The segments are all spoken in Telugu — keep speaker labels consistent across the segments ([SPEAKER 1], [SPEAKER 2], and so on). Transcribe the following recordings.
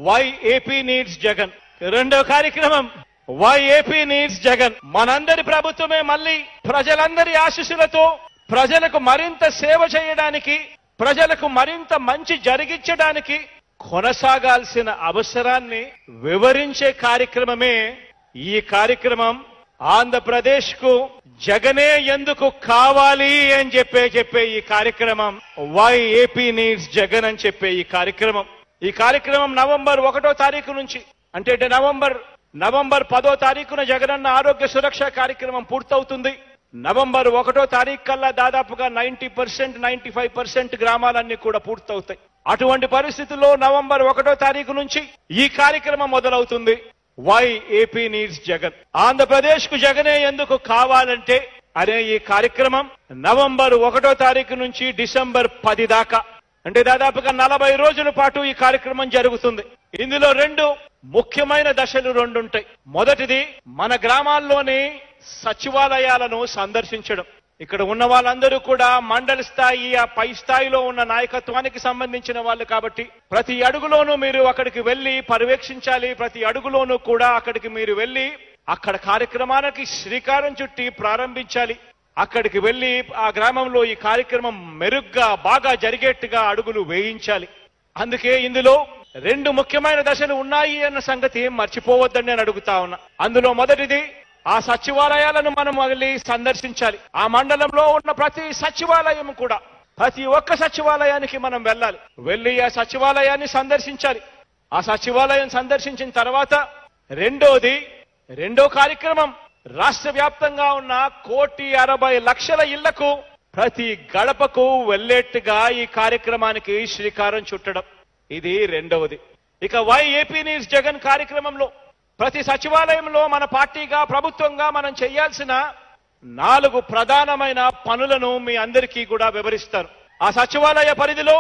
[SPEAKER 1] వై ఏపీ నీడ్స్ జగన్ రెండో కార్యక్రమం వై ఏపీ నీడ్స్ జగన్ మనందరి ప్రభుత్వమే మళ్ళీ ప్రజలందరి ఆశీస్సులతో ప్రజలకు మరింత సేవ చేయడానికి ప్రజలకు మరింత మంచి జరిగించడానికి కొనసాగాల్సిన అవసరాన్ని వివరించే కార్యక్రమమే ఈ కార్యక్రమం ఆంధ్రప్రదేశ్ కు జగనే ఎందుకు కావాలి అని చెప్పే చెప్పే ఈ కార్యక్రమం వై ఏపీ నీడ్స్ జగన్ అని చెప్పే ఈ కార్యక్రమం ఈ కార్యక్రమం నవంబర్ ఒకటో తారీఖు నుంచి అంటే నవంబర్ నవంబర్ పదో తారీఖున జగనన్న ఆరోగ్య సురక్ష కార్యక్రమం పూర్తవుతుంది నవంబర్ ఒకటో తారీఖు కల్లా దాదాపుగా ninety percent ninety five percent గ్రామాలన్నీ కూడా పూర్తవుతాయి అటువంటి పరిస్థితుల్లో నవంబర్ ఒకటో తారీఖు నుంచి ఈ కార్యక్రమం మొదలవుతుంది why AP needs Jagan Andhra Pradesh కు జగనే ఎందుకు కావాలంటే అనే ఈ కార్యక్రమం నవంబర్ ఒకటో తారీఖు నుంచి డిసెంబర్ పది దాకా అంటే దాదాపుగా నలభై రోజుల పాటు ఈ కార్యక్రమం జరుగుతుంది ఇందులో రెండు ముఖ్యమైన దశలు రెండు ఉంటాయి మొదటిది మన గ్రామాల్లోని సచివాలయాలను సందర్శించడం ఇక్కడ ఉన్న వాళ్ళందరూ కూడా మండల స్థాయి ఆ పై స్థాయిలో ఉన్న నాయకత్వానికి సంబంధించిన వాళ్ళు కాబట్టి ప్రతి అడుగులోనూ మీరు అక్కడికి వెళ్లి పర్యవేక్షించాలి ప్రతి అడుగులోనూ కూడా అక్కడికి మీరు వెళ్లి అక్కడ కార్యక్రమానికి శ్రీకారం చుట్టి ప్రారంభించాలి అక్కడికి వెళ్లి ఆ గ్రామంలో ఈ కార్యక్రమం మెరుగ్గా బాగా జరిగేట్టుగా అడుగులు వేయించాలి అందుకే ఇందులో రెండు ముఖ్యమైన దశలు ఉన్నాయి అన్న సంగతి మర్చిపోవద్దని నేను అడుగుతా ఉన్నా అందులో మొదటిది ఆ సచివాలయాలను మనం మళ్ళీ సందర్శించాలి ఆ మండలంలో ఉన్న ప్రతి సచివాలయం కూడా ప్రతి ఒక్క సచివాలయానికి మనం వెళ్ళాలి వెళ్ళి ఆ సచివాలయాన్ని సందర్శించాలి ఆ సచివాలయం సందర్శించిన తర్వాత రెండోది రెండో కార్యక్రమం రాష్ట్ర వ్యాప్తంగా ఉన్న కోటి అరవై లక్షల ఇళ్లకు ప్రతి గడపకు వెళ్లేట్టుగా ఈ కార్యక్రమానికి శ్రీకారం చుట్టడం ఇది రెండవది ఇక వై ఏపీ నీడ్స్ జగన్ కార్యక్రమంలో ప్రతి సచివాలయంలో మన పార్టీగా ప్రభుత్వంగా మనం చేయాల్సిన నాలుగు ప్రధానమైన పనులను మీ అందరికీ కూడా వివరిస్తాను ఆ సచివాలయ పరిధిలో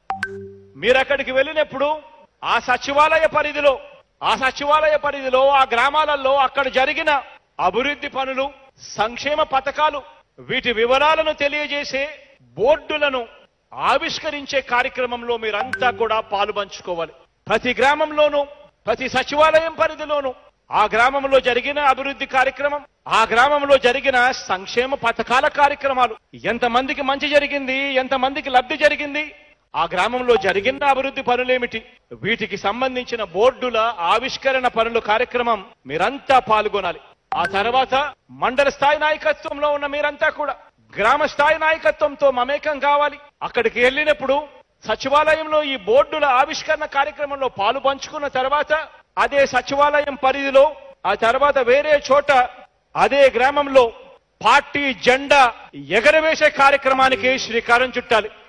[SPEAKER 1] మీరు అక్కడికి వెళ్ళినప్పుడు ఆ సచివాలయ పరిధిలో ఆ సచివాలయ పరిధిలో ఆ గ్రామాలలో అక్కడ జరిగిన అభివృద్ధి పనులు సంక్షేమ పథకాలు వీటి వివరాలను తెలియజేసే బోర్డులను ఆవిష్కరించే కార్యక్రమంలో మీరంతా కూడా పాలు పంచుకోవాలి ప్రతి గ్రామంలోనూ ప్రతి సచివాలయం పరిధిలోనూ ఆ గ్రామంలో జరిగిన అభివృద్ధి కార్యక్రమం ఆ గ్రామంలో జరిగిన సంక్షేమ పథకాల కార్యక్రమాలు ఎంతమందికి మంచి జరిగింది ఎంతమందికి లబ్ధి జరిగింది ఆ గ్రామంలో జరిగిన అభివృద్ధి పనులేమిటి వీటికి సంబంధించిన బోర్డుల ఆవిష్కరణ పనుల కార్యక్రమం మీరంతా పాల్గొనాలి ఆ తర్వాత మండల స్థాయి నాయకత్వంలో ఉన్న మీరంతా కూడా గ్రామ స్థాయి నాయకత్వంతో మమేకం కావాలి అక్కడికి వెళ్ళినప్పుడు సచివాలయంలో ఈ బోర్డుల ఆవిష్కరణ కార్యక్రమంలో పాలు పంచుకున్న తర్వాత అదే సచివాలయం పరిధిలో ఆ తర్వాత వేరే చోట అదే గ్రామంలో పార్టీ జెండా ఎగరవేసే కార్యక్రమానికి శ్రీకారం చుట్టాలి